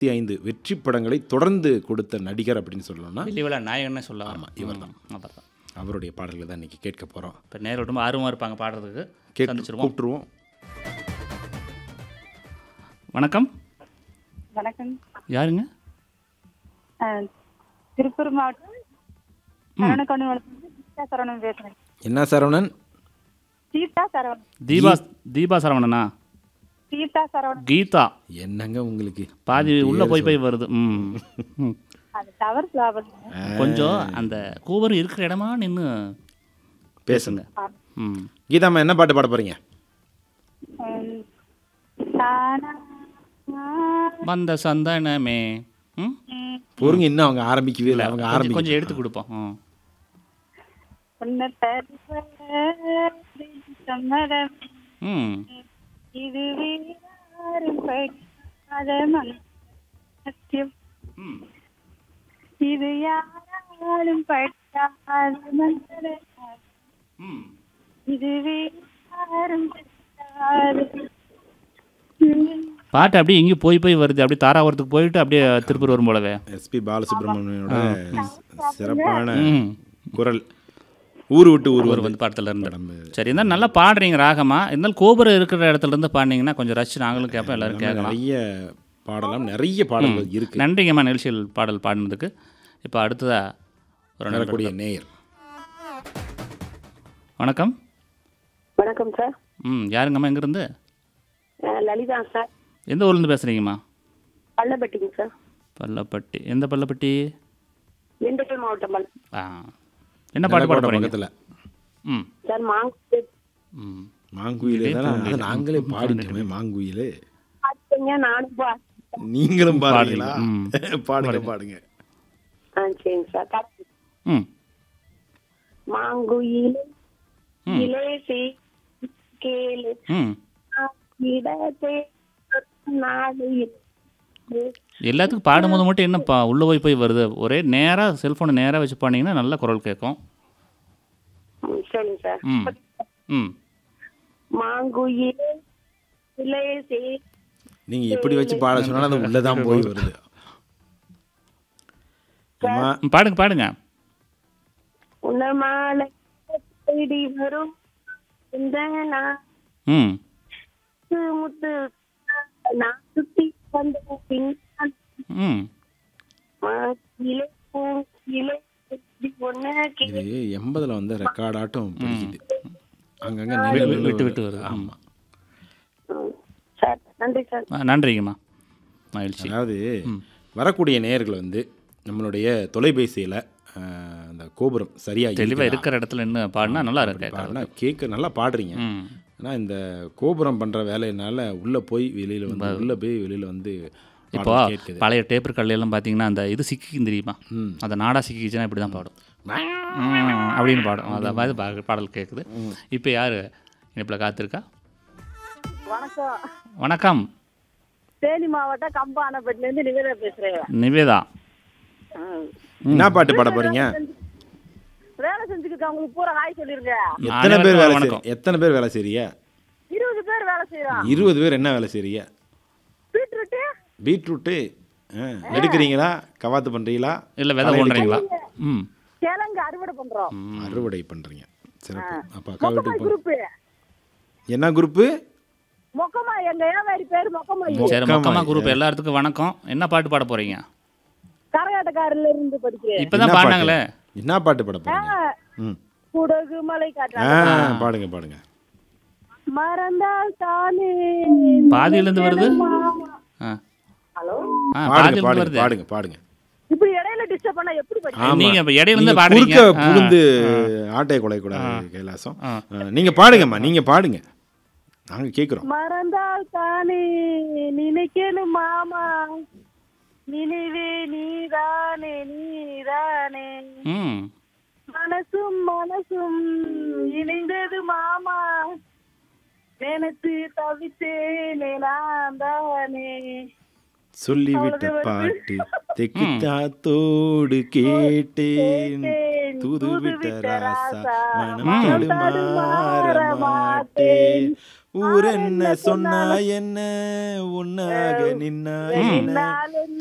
இருபத்தி ஐந்து வெற்றி படங்களை தொடர்ந்து கொடுத்த நடிகர் அப்படின்னு சொல்லணும்னா வெள்ளி விழா நாயகன்னு சொல்ல ஆமாம், இவர்தான். அப்புறம் தான் அவருடைய பாடல்களை தான் இன்றைக்கி கேட்க போகிறோம் இப்போ நேரில் ரொம்ப ஆர்வமாக இருப்பாங்க பாடுறதுக்கு கேட்டு சந்திச்சிருவோம் கூப்பிட்டுருவோம் வணக்கம் வணக்கம் யாருங்க அஹ், திருப்பூர் மாவட்டம் சரவணக்கொண்டு சீதா சரவணன் பேசுறேன் என்ன சரவணன் சீதா சரவணன் தீபா தீபா சரவணனா சீதா சரவணன் கீதா என்னங்க உங்களுக்கு பாதி உள்ள போய் போய் வருது ம் ம். அது டவர் ப்ராப்ளம் கொஞ்சம் அந்த கூவர் இருக்கிற இடமா நின்று பேசுங்க ம் கீதாம்மா என்ன பாட்டு பாட போகிறீங்க தானா வந்த சந்தனமே ம் பொறுங்க இன்னும் அவங்க ஆரம்பிக்கவே இல்லை அவங்க கொஞ்சம் ஆரம்பிக்க கொஞ்சம் எடுத்து கொடுப்போம் ம் உன்னை தருவ சம்மதம் ம் இது வீராரும் படிக்காத மனசத்தியம் ம் இது யாராலும் படிக்காத மனசத்தியம் ம் இது வீராரும் படிக்காத பாட்டு அப்படியே எங்கேயும் போய் போய் வருது அப்படியே தாராபுரத்துக்கு போயிட்டு அப்படியே திருப்பூர் வரும் போலவே எஸ்பி பாலசுப்ரமணியனோட சிறப்பான ம் குரல் ஊர் விட்டு ஊர் ஒரு வந்து வந்து படத்துல இருந்து படம் சரி இருந்தாலும் நல்லா பாடுறீங்க ராகமா இருந்தாலும் கோபுரம் இருக்கிற இடத்துல இருந்து பாடினீங்கன்னா கொஞ்சம் ரசிச்சு நாங்களும் கேட்போம் எல்லாரும் கேட்கலாம் நிறைய பாடலாம் நிறைய பாடல்கள் இருக்கு நன்றிங்கம்மா நிகழ்ச்சியில் பாடல் பாடினதுக்கு இப்போ அடுத்ததா ஒரு நண்பர் வரக்கூடிய நேயர் வணக்கம் வணக்கம் சார் ம் யாருங்கம்மா எங்கேருந்து அஹ் லலிதா சார் எந்த ஊர்லேருந்து பேசுகிறீங்கம்மா பள்ளப்பட்டிங்க சார் பள்ளப்பட்டி எந்த பள்ளப்பட்டி திண்டுக்கல் மாவட்டம் பள்ள ஆ என்ன பாட்டு பாட போகிறீங்க பக்கத்தில் ம் சார் மாங்கு ம் மாங்குயிலே தானே அது நாங்களே பாடிட்டோமே மாங்குயிலே பார்த்தீங்க நானும் பா நீங்களும் பாடுறீங்களா ம். பாடுங்க பாடுங்க ஆ சரிங்க சார் கரெக்ட். ம் மாங்குயிலே ம். இலேசி கேளு ம் இடத்தே நாடு எல்லாத்துக்கும் பாடும்போது மட்டும் என்னப்பா உள்ளே போய் போய் வருது ஒரே நேராக செல்ஃபோனை நேராக வச்சு பாடினீங்கன்னா நல்ல குரல் கேட்கும் ம், சரிங்க சார் ம் ம் மாங்குயிலே இலேசி நீங்க எப்படி வச்சு பாட சொன்னாலும் அது உள்ளதான் போய் வருது அம்மா ம், பாடுங்க பாடுங்க உன்ன மாலை தேடி வரும் இந்த நாட்டு ம் முத்து நான் சுத்தி வந்த பின்னால் ம் மாக்கிலே பூங்கிலே ஒன்னு இது எண்பதுல வந்து ரெக்கார்டாட்டும் பிடிக்குது அங்கங்க விட்டு நின்று விட்டு விட்டு வருது ஆமா சார் நன்றி சார் ஆ, நன்றிங்கம்மா மகிழ்ச்சி அதாவது வரக்கூடிய நேயர்கள் வந்து நம்மளுடைய தொலைபேசியில் அந்த கோபுரம் சரியா தெளிவாக இருக்குதா? இருக்கிற இடத்துல என்ன பாடினா நல்லா இருக்கு கேட்கறது. பாருன்னா கேட்க நல்லா பாடுறீங்க ம் ஆனால் இந்த கோபுரம் பண்ணுற வேலையினால உள்ளே போய் வெளியில் வந்து உள்ளே போய் வெளியில் வந்து இப்போ பாடல் கேட்குது பழைய டேப்பர் கல்லையெல்லாம் பார்த்தீங்கன்னா அந்த இது சிக்கிக்கும் தெரியுமா ம். அந்த நாடா சிக்கிச்சுன்னா இப்படி தான் பாடும் ம், அப்படின்னு பாடும் அந்த மாதிரி பா- பாடல் கேட்குது இப்போ யார் இனிப்பில் காத்திருக்கா வணக்கம் வணக்கம் தேனி மாவட்டம் கம்பானப்பட்டில இருந்து நிவேதா பேசுறேன் நிவேதா என்ன பாட்டு பாட போறீங்க வேலை செஞ்சுக்கிட்டு அவங்களுக்கு பூரா ஹாய் சொல்லிருங்க எத்தனை பேர் வேலை வணக்கம். செய்ய எத்தனை பேர் வேலை செய்றீங்க இருபது பேர் வேலை செய்யறோம் இருபது பேர் என்ன வேலை செய்றீங்க பீட்ரூட்டு பீட்ரூட்டு ஆ, எடுக்கிறீங்களா கவாத்து பண்ணுறீங்களா இல்லை விதை போடுறீங்களா ம் கிழங்கு அறுவடை பண்றோம் அறுவடை பண்ணுறீங்க சிறப்பு அப்போ அக்கா வீட்டுக்கு போ- குரூப்பு என்ன குரூப்பு மொக்கமா எங்க ஏவாரி பேரு மொக்கமாயி சரி மொக்கமா மொக்கமாக குரூப் எல்லாத்துக்கும் வணக்கம் என்ன பாட்டு பாட போகிறீங்க கரகாட்டக்காரில இருந்து படிக்கிறேன் இப்போ தான் என்ன பாடினாங்களே என்ன பாட்டு பாட போறீங்க ம் குடகு மலை ஆ காட்டுறாங்க பாடுங்க பாடுங்க மறந்தால் தானே பாதியிலேருந்து வருது ஆ ஹலோ ஆ பாடுங்க பாதியிலேருந்து பாடுங்க வருது பாடுங்க பாடுங்க இப்படி இடையில டிஸ்டர்ப் பண்ணா எப்படி படிக்க ஆமா. நீங்க இப்ப இடையில இருந்து நீங்க பாடுறீங்க. குறுக்க ஆ. புகுந்து ஆட்டையை கொலை கூடாது கைலாசம் ஆ. ஆ, நீங்க பாடுங்கம்மா நீங்க பாடுங்க நாங்க கேக்குறோம் மறந்தால் தானே நினைக்கணும் மாமா நினைவே நீதானே நீதானே ம் மனசும் மனசும் இணைந்தது மாமா நினைத்து தவித்தேனே நான் தானே சொல்லிவிட்ட பாட்டு தெக்கு தாத்தோடு கேட்டேன் கேட்டேன் தூது விட்ட ராசா மனம் மனம் தடுமாற தடுமாற மாட்டேன் மாட்டேன். ஊர் என்ன என்ன சொன்னா சொன்னாலும் என்ன உன்னாக நின்னா ம். என்ன நாளும்